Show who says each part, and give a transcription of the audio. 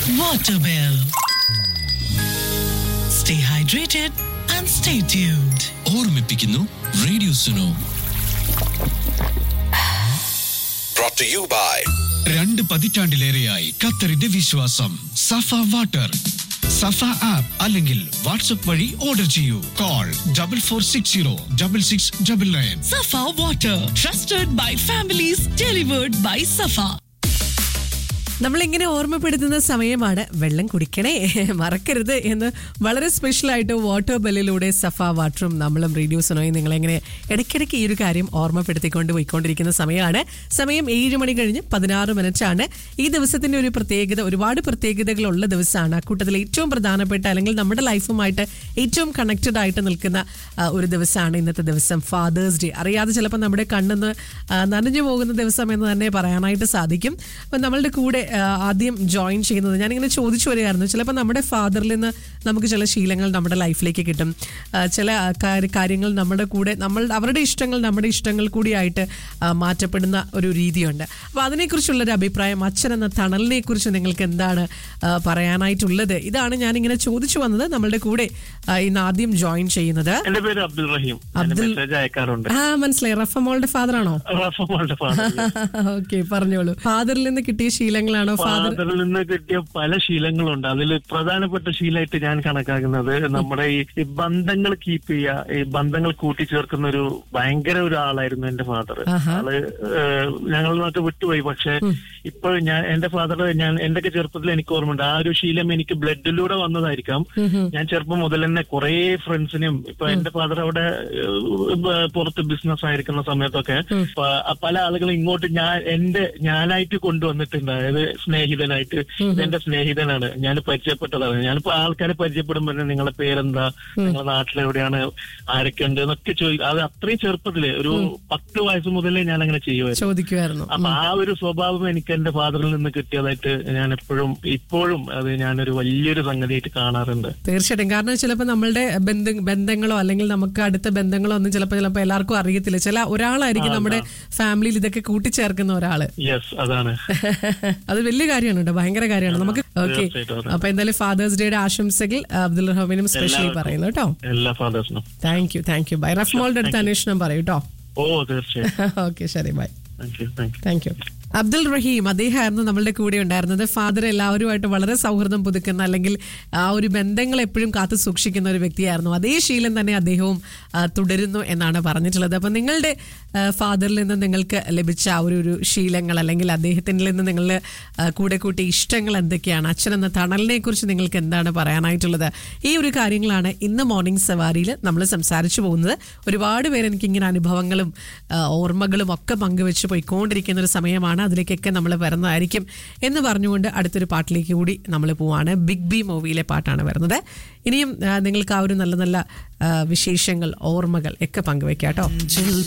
Speaker 1: water bill. Stay hydrated and stay tuned.
Speaker 2: ഓർമ്മിപ്പിക്കുന്നു radio Suno
Speaker 3: brought to you by
Speaker 2: രണ്ട് പതിറ്റാണ്ടിലേറെയായി ഖത്തറിന്റെ വിശ്വാസം സഫ വാട്ടർ സഫ ആപ്പ് അല്ലെങ്കിൽ വാട്സ്ആപ്പ് വഴി ഓർഡർ ചെയ്യൂ call double four six zero double six double nine
Speaker 1: Safa water, trusted by families, delivered by Safa.
Speaker 4: നമ്മളിങ്ങനെ ഓർമ്മപ്പെടുത്തുന്ന സമയമാണ് വെള്ളം കുടിക്കണേ മറക്കരുത് എന്ന് വളരെ സ്പെഷ്യൽ ആയിട്ട് വാട്ടർ ബെല്ലിലൂടെ സഫ വാട്ടറും നമ്മളും റേഡിയോ സുനോയും നിങ്ങളെങ്ങനെ ഇടയ്ക്കിടയ്ക്ക് ഈ ഒരു കാര്യം ഓർമ്മപ്പെടുത്തിക്കൊണ്ട് പോയിക്കൊണ്ടിരിക്കുന്ന സമയമാണ് സമയം ഏഴ് മണി കഴിഞ്ഞ് പതിനാറ് മിനിറ്റ് ആണ് ഈ ദിവസത്തിന്റെ ഒരു പ്രത്യേകത ഒരുപാട് പ്രത്യേകതകളുള്ള ദിവസമാണ് അക്കൂട്ടത്തിൽ ഏറ്റവും പ്രധാനപ്പെട്ട അല്ലെങ്കിൽ നമ്മുടെ ലൈഫുമായിട്ട് ഏറ്റവും കണക്റ്റഡ് ആയിട്ട് നിൽക്കുന്ന ആ, ഒരു ദിവസമാണ് ഇന്നത്തെ ദിവസം ഫാദേഴ്സ് ഡേ അറിയാതെ ചിലപ്പോൾ നമ്മുടെ കണ്ണെന്ന് ആ, നനഞ്ഞു പോകുന്ന ദിവസം എന്ന് തന്നെ പറയാനായിട്ട് സാധിക്കും അപ്പം നമ്മളുടെ കൂടെ ആ, ആദ്യം ജോയിൻ ചെയ്യുന്നത് ഞാനിങ്ങനെ ചോദിച്ചു വരികയായിരുന്നു ചിലപ്പോൾ നമ്മുടെ ഫാദറിൽ നിന്ന് നമുക്ക് ചില ശീലങ്ങൾ നമ്മുടെ ലൈഫിലേക്ക് കിട്ടും ആ, ചില കാര്യ- കാര്യങ്ങൾ നമ്മുടെ കൂടെ നമ്മൾ അവരുടെ ഇഷ്ടങ്ങൾ നമ്മുടെ ഇഷ്ടങ്ങൾ കൂടിയായിട്ട് ആ, മാറ്റപ്പെടുന്ന ഒരു രീതിയുണ്ട് അപ്പോൾ അതിനെക്കുറിച്ചുള്ളൊരു അഭിപ്രായം അച്ഛൻ എന്ന തണലിനെ കുറിച്ച് നിങ്ങൾക്ക് എന്താണ് ആ, പറയാനായിട്ടുള്ളത് ഇതാണ് ഞാനിങ്ങനെ ചോദിച്ചു വന്നത് നമ്മളുടെ കൂടെ ആ, ഇന്ന് ആദ്യം ജോയിൻ ചെയ്യുന്നത്
Speaker 5: എന്റെ പേര് അബ്ദുൾ റഹീം ഞാൻ
Speaker 4: അബ്ദുൾ-
Speaker 5: മെസ്സേജ് അയക്കാറുണ്ട്
Speaker 4: ആ മനസ്സിലായി റഫമോളുടെ ഫാദർ ആണോ
Speaker 5: റഫമോളുടെ ഫാദർ
Speaker 4: ഓക്കെ പറഞ്ഞോളൂ ഫാദറിൽ നിന്ന് കിട്ടിയ ശീലങ്ങളാണോ ഫാദർ
Speaker 5: ഫാദറിൽ നിന്ന് കിട്ടിയ പല ശീലങ്ങളുണ്ട് അതിൽ പ്രധാനപ്പെട്ട ശീലമായിട്ട് ഞാൻ കണക്കാക്കുന്നത് നമ്മുടെ ഈ ഈ ബന്ധങ്ങൾ കീപ്പ് ചെയ്യുക ഈ ബന്ധങ്ങൾ കൂട്ടിച്ചേർക്കുന്ന ഒരു ഭയങ്കര ഒരു ആളായിരുന്നു എന്റെ ഫാദർ
Speaker 4: ആഹാ.
Speaker 5: ആള് ഏഹ്, ഞങ്ങളിന്നൊക്കെ വിട്ടുപോയി പക്ഷെ ഇപ്പോൾ ഞാൻ എന്റെ ഫാദർ ഞാൻ എന്റെയൊക്കെ ചെറുപ്പത്തിൽ എനിക്ക് ഓർമ്മയുണ്ട് ആ ഒരു ശീലം എനിക്ക് ബ്ലഡിലൂടെ വന്നതായിരിക്കാം ഞാൻ ചെറുപ്പം മുതൽ തന്നെ കുറെ ഫ്രണ്ട്സിനെയും ഇപ്പൊ എന്റെ ഫാദർ അവിടെ ഏഹ്, ബ- പുറത്ത് ബിസിനസ് ആയിരിക്കുന്ന സമയത്തൊക്കെ പ- പല ആളുകളും ഇങ്ങോട്ട് ഞാൻ എന്റെ ഞാനായിട്ട് കൊണ്ടുവന്നിട്ടുണ്ട് അതായത് സ്നേഹിതനായിട്ട് എന്റെ സ്നേഹിതനാണ് ഞാൻ പരിചയപ്പെട്ടതാണ് ഞാനിപ്പോ ആൾക്കാരെ പരിചയപ്പെടുമ്പോൾ തന്നെ നിങ്ങളെ പേരെന്താ നിങ്ങളെ നാട്ടിലെവിടെയാണ് ആരൊക്കെ ഉണ്ട് എന്നൊക്കെ ചോദിക്കും അത് അത്രയും ചെറുപ്പത്തില് ഒരു പത്ത് വയസ്സ് മുതലേ ഞാൻ അങ്ങനെ ചെയ്യുമായിരുന്നു
Speaker 4: ചോദിക്കുമായിരുന്നു
Speaker 5: അപ്പൊ ആ ഒരു സ്വഭാവം എനിക്ക് എന്റെ ഫാദറിൽ നിന്ന് കിട്ടിയതായിട്ട് ഞാൻ എപ്പോഴും ഇപ്പോഴും അത് ഞാനൊരു വലിയൊരു സംഗതിയായിട്ട് കാണാറുണ്ട്
Speaker 4: തീർച്ചയായിട്ടും കാരണം ചിലപ്പോൾ നമ്മളുടെ ബന്ധ ബന്ധങ്ങളോ അല്ലെങ്കിൽ നമുക്ക് അടുത്ത ബന്ധങ്ങളോ ഒന്നും ചിലപ്പോൾ ചിലപ്പോൾ എല്ലാവർക്കും അറിയത്തില്ല ചില ഒരാളായിരിക്കും നമ്മുടെ ഫാമിലിയിൽ ഇതൊക്കെ കൂട്ടിച്ചേർക്കുന്ന ഒരാള്
Speaker 5: യെസ് അതാണ്
Speaker 4: അത് വലിയ കാര്യമാണ് കേട്ടോ ഭയങ്കര കാര്യമാണ് നമുക്ക് ഓക്കെ
Speaker 5: തീർച്ചയായിട്ടും അതെ.
Speaker 4: അപ്പൊ എന്തായാലും ഫാദേഴ്സ് ഡേയുടെ ആശംസകൾ അബ്ദുൽ റഹ്മാനും സ്പെഷ്യലി
Speaker 5: എല്ലാവർക്കും.
Speaker 4: പറയുന്നു കേട്ടോ
Speaker 5: എല്ലാ ഫാദേഴ്സിനും
Speaker 4: thank you thank you bye റഫ്മോളുടെ അടുത്ത് അന്വേഷണം പറയൂ കേട്ടോ
Speaker 5: ഓ തീർച്ചയായും
Speaker 4: ഓക്കെ ശരി bye
Speaker 5: thank you thank you
Speaker 4: thank you Abdul Rahim അദ്ദേഹമായിരുന്നു നമ്മളുടെ കൂടെ ഉണ്ടായിരുന്നത് ഫാദർ എല്ലാവരുമായിട്ട് വളരെ സൗഹൃദം പുതുക്കുന്ന അല്ലെങ്കിൽ ആ ഒരു ബന്ധങ്ങൾ എപ്പോഴും കാത്തു സൂക്ഷിക്കുന്ന ഒരു വ്യക്തിയായിരുന്നു അതേ ശീലം തന്നെ അദ്ദേഹവും ആ, തുടരുന്നു എന്നാണ് പറഞ്ഞിട്ടുള്ളത് അപ്പം നിങ്ങളുടെ ആ, ഫാദറിൽ നിന്ന് നിങ്ങൾക്ക് ലഭിച്ച ആ ഒരു ഒരു ശീലങ്ങൾ അല്ലെങ്കിൽ അദ്ദേഹത്തിൽ നിന്ന് നിങ്ങൾ ആ, കൂടെ കൂട്ടിയ ഇഷ്ടങ്ങൾ എന്തൊക്കെയാണ് അച്ഛൻ എന്ന തണലിനെ കുറിച്ച് നിങ്ങൾക്ക് എന്താണ് പറയാനായിട്ടുള്ളത് ഈ ഒരു കാര്യങ്ങളാണ് ഇന്ന് മോർണിംഗ് സവാരിയിൽ നമ്മൾ സംസാരിച്ചു പോകുന്നത് ഒരുപാട് പേര് എനിക്കിങ്ങനെ അനുഭവങ്ങളും ആ, ഓർമ്മകളും ഒക്കെ പങ്കുവെച്ച് പോയിക്കൊണ്ടിരിക്കുന്ന ഒരു സമയമാണ് അതിലേക്കൊക്കെ നമ്മൾ വരുന്നതായിരിക്കും എന്ന് പറഞ്ഞുകൊണ്ട് അടുത്തൊരു പാട്ടിലേക്ക് കൂടി നമ്മൾ പോവാണ് ബിഗ് ബി മൂവിയിലെ പാട്ടാണ് വരുന്നത് ഇനിയും ആ, നിങ്ങൾക്ക് ആ ഒരു നല്ല നല്ല ആ, വിശേഷങ്ങൾ ഓർമ്മകൾ ഒക്കെ പങ്കുവെക്കാം കേട്ടോ